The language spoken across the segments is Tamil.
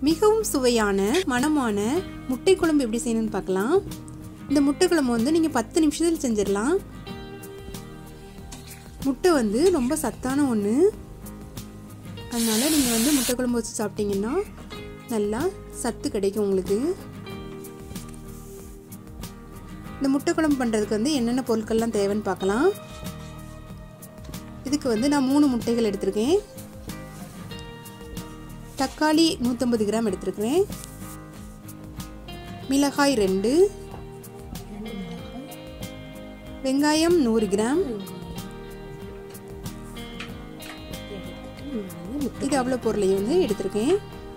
மிகவும் சுவையான மணமான முட்டை குழம்பு எப்படி செய்யணும்னு பார்க்கலாம் இந்த முட்டை குழம்பு வந்து நீங்கள் பத்து நிமிஷத்தில் செஞ்சிடலாம் முட்டை வந்து ரொம்ப சத்தான ஒன்று அதனால் நீங்கள் வந்து முட்டை குழம்பு வச்சு சாப்பிட்டீங்கன்னா நல்லா சத்து கிடைக்கும் உங்களுக்கு இந்த முட்டை குழம்பு பண்ணுறதுக்கு வந்து என்னென்ன பொருட்கள்லாம் தேவைன்னு பார்க்கலாம் இதுக்கு வந்து நான் மூணு முட்டைகள் எடுத்திருக்கேன் தக்காளி நூற்றம்பது கிராம் எடுத்திருக்கிறேன் மிளகாய் ரெண்டு வெங்காயம் நூறு கிராம் இது அவ்வளோ பொருளையும் வந்து எடுத்திருக்கேன்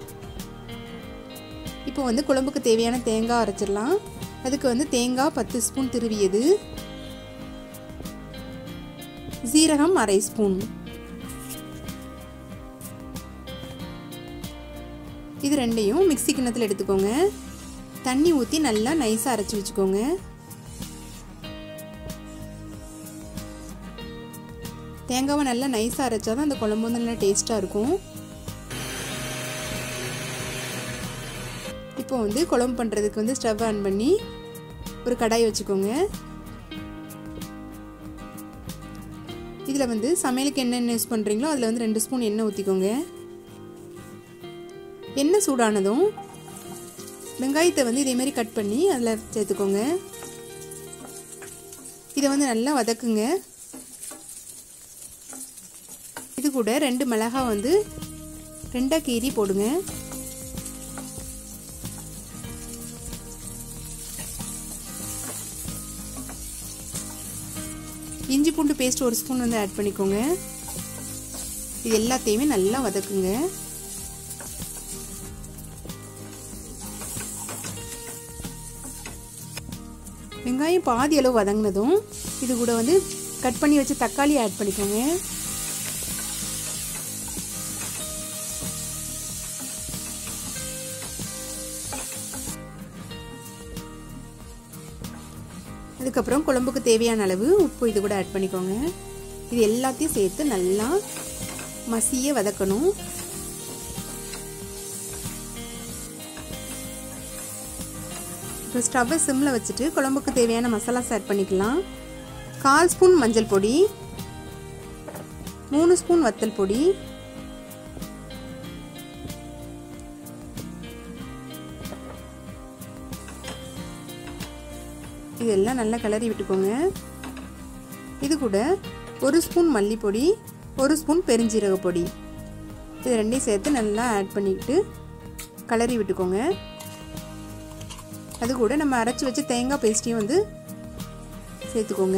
இப்போ வந்து குழம்புக்கு தேவையான தேங்காய் அரைச்சிடலாம் அதுக்கு வந்து தேங்காய் பத்து ஸ்பூன் திருவியது சீரகம் அரை ஸ்பூன் இது ரெண்டையும் மிக்சி கிண்ணத்தில் எடுத்துக்கோங்க தண்ணி ஊற்றி நல்லா நைஸாக அரைச்சி வச்சுக்கோங்க தேங்காவை நல்லா நைஸாக அரைச்சா தான் அந்த குழம்பு வந்து நல்லா டேஸ்ட்டாக இருக்கும் இப்போ வந்து குழம்பு பண்ணுறதுக்கு வந்து ஸ்டவ் ஆன் பண்ணி ஒரு கடாய் வச்சுக்கோங்க இதில் வந்து சமையலுக்கு என்னென்ன யூஸ் பண்ணுறீங்களோ அதில் வந்து ரெண்டு ஸ்பூன் எண்ணெய் ஊற்றிக்கோங்க எண்ணெய் சூடானதும் வெங்காயத்தை வந்து இதே மாதிரி கட் பண்ணி அதில் சேர்த்துக்கோங்க இதை வந்து நல்லா வதக்குங்க இது கூட ரெண்டு மிளகாய் வந்து ரெண்டாக கீரி போடுங்க இஞ்சி பூண்டு பேஸ்ட் ஒரு ஸ்பூன் வந்து ஆட் பண்ணிக்கோங்க இது எல்லாத்தையுமே நல்லா வதக்குங்க வெங்காயம் பாதி அளவு வதங்கினதும் இது கூட வந்து கட் பண்ணி வச்ச தக்காளி ஆட் பண்ணிக்கோங்க அதுக்கப்புறம் குழம்புக்கு தேவையான அளவு உப்பு இது கூட ஆட் பண்ணிக்கோங்க இது எல்லாத்தையும் சேர்த்து நல்லா மசிய வதக்கணும் இப்போ ஸ்டவ்வை சிம்மில் வச்சுட்டு குழம்புக்கு தேவையான மசாலாஸ் ஆட் பண்ணிக்கலாம் கால் ஸ்பூன் மஞ்சள் பொடி மூணு ஸ்பூன் வத்தல் பொடி இதெல்லாம் நல்லா கிளறி விட்டுக்கோங்க இது கூட ஒரு ஸ்பூன் மல்லிப்பொடி ஒரு ஸ்பூன் பெருஞ்சீரக பொடி இது ரெண்டையும் சேர்த்து நல்லா ஆட் பண்ணிக்கிட்டு கிளறி விட்டுக்கோங்க அது கூட நம்ம அரைச்சி வச்சு தேங்காய் பேஸ்ட்டையும் வந்து சேர்த்துக்கோங்க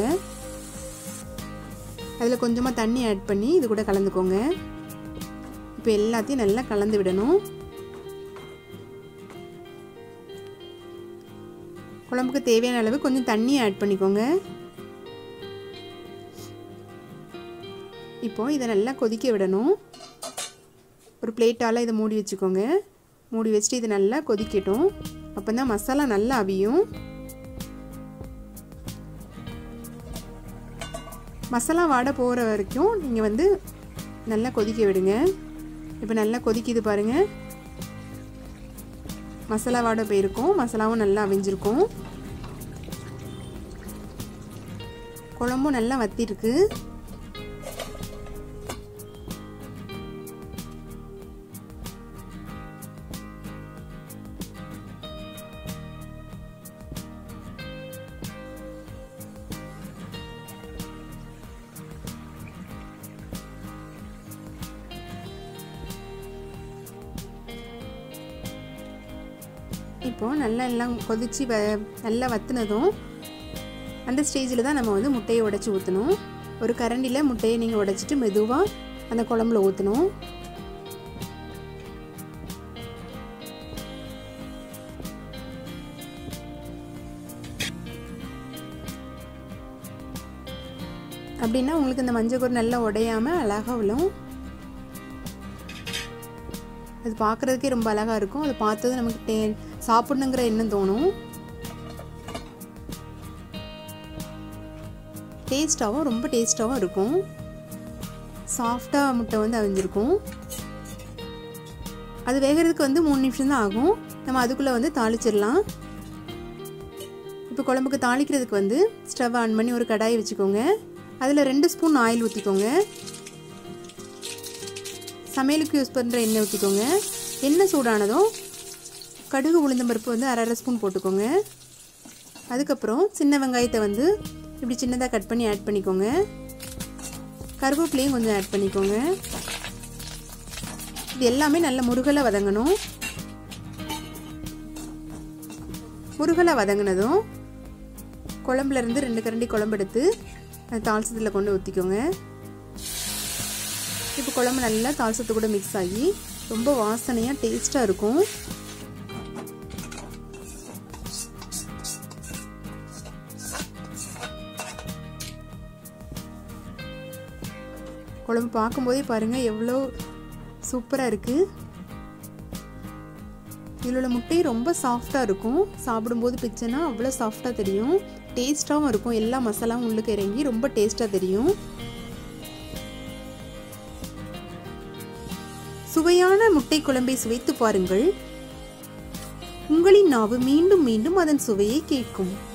அதில் கொஞ்சமாக தண்ணி ஆட் பண்ணி இது கூட கலந்துக்கோங்க இப்போ எல்லாத்தையும் நல்லா கலந்து விடணும் குழம்புக்கு தேவையான அளவு கொஞ்சம் தண்ணி ஆட் பண்ணிக்கோங்க இப்போ இதை நல்லா கொதிக்க விடணும் ஒரு பிளேட்டால் இதை மூடி வச்சுக்கோங்க மூடி வச்சுட்டு இது நல்லா கொதிக்கட்டும் அப்போ தான் மசாலா நல்லா அவியும் மசாலா வாட போகிற வரைக்கும் நீங்கள் வந்து நல்லா கொதிக்க விடுங்க இப்போ நல்லா கொதிக்குது பாருங்கள் மசாலா வாடை போயிருக்கும் மசாலாவும் நல்லா அவிஞ்சிருக்கும் குழம்பும் நல்லா வத்திருக்கு இப்போ நல்லா எல்லாம் கொதிச்சு வ நல்லா வத்துனதும் அந்த ஸ்டேஜில் தான் நம்ம வந்து முட்டையை உடச்சி ஊற்றணும் ஒரு கரண்டியில் முட்டையை நீங்கள் உடைச்சிட்டு மெதுவாக அந்த குழம்புல ஊற்றணும் அப்படின்னா உங்களுக்கு இந்த மஞ்சள் நல்லா உடையாமல் அழகாக விழும் அது பார்க்குறதுக்கே ரொம்ப அழகாக இருக்கும் அது பார்த்தது நமக்கு டே சாப்பிடணுங்கிற எண்ணம் தோணும் டேஸ்ட்டாகவும் ரொம்ப டேஸ்ட்டாகவும் இருக்கும் சாஃப்டாக முட்டை வந்து அவிஞ்சிருக்கும் அது வேகிறதுக்கு வந்து மூணு நிமிஷம் தான் ஆகும் நம்ம அதுக்குள்ளே வந்து தாளிச்சிடலாம் இப்போ குழம்புக்கு தாளிக்கிறதுக்கு வந்து ஸ்டவ் ஆன் பண்ணி ஒரு கடாயை வச்சுக்கோங்க அதில் ரெண்டு ஸ்பூன் ஆயில் ஊற்றிக்கோங்க சமையலுக்கு யூஸ் பண்ணுற எண்ணெய் ஊற்றிக்கோங்க எண்ணெய் சூடானதும் கடுகு உளுந்தம்பருப்பு வந்து அரை அரை ஸ்பூன் போட்டுக்கோங்க அதுக்கப்புறம் சின்ன வெங்காயத்தை வந்து இப்படி சின்னதாக கட் பண்ணி ஆட் பண்ணிக்கோங்க கருவேப்பிலையும் கொஞ்சம் ஆட் பண்ணிக்கோங்க இது எல்லாமே நல்ல முருகலை வதங்கணும் முருகலை வதங்கினதும் குழம்புல இருந்து ரெண்டு கரண்டி குழம்பு எடுத்து அந்த தாள்சத்தில் கொண்டு ஊற்றிக்கோங்க இப்போ குழம்பு நல்லா தாள்சத்து கூட மிக்ஸ் ஆகி ரொம்ப வாசனையாக டேஸ்ட்டாக இருக்கும் குழம்பு பார்க்கும்போதே பாருங்கள் எவ்வளோ சூப்பராக இருக்குது இதில் உள்ள முட்டை ரொம்ப சாஃப்டாக இருக்கும் சாப்பிடும்போது பிச்சைனா அவ்வளோ சாஃப்டாக தெரியும் டேஸ்ட்டாகவும் இருக்கும் எல்லா மசாலாவும் உள்ளுக்கு இறங்கி ரொம்ப டேஸ்ட்டாக தெரியும் சுவையான முட்டை குழம்பை சுவைத்து பாருங்கள் உங்களின் நாவு மீண்டும் மீண்டும் அதன் சுவையை கேட்கும்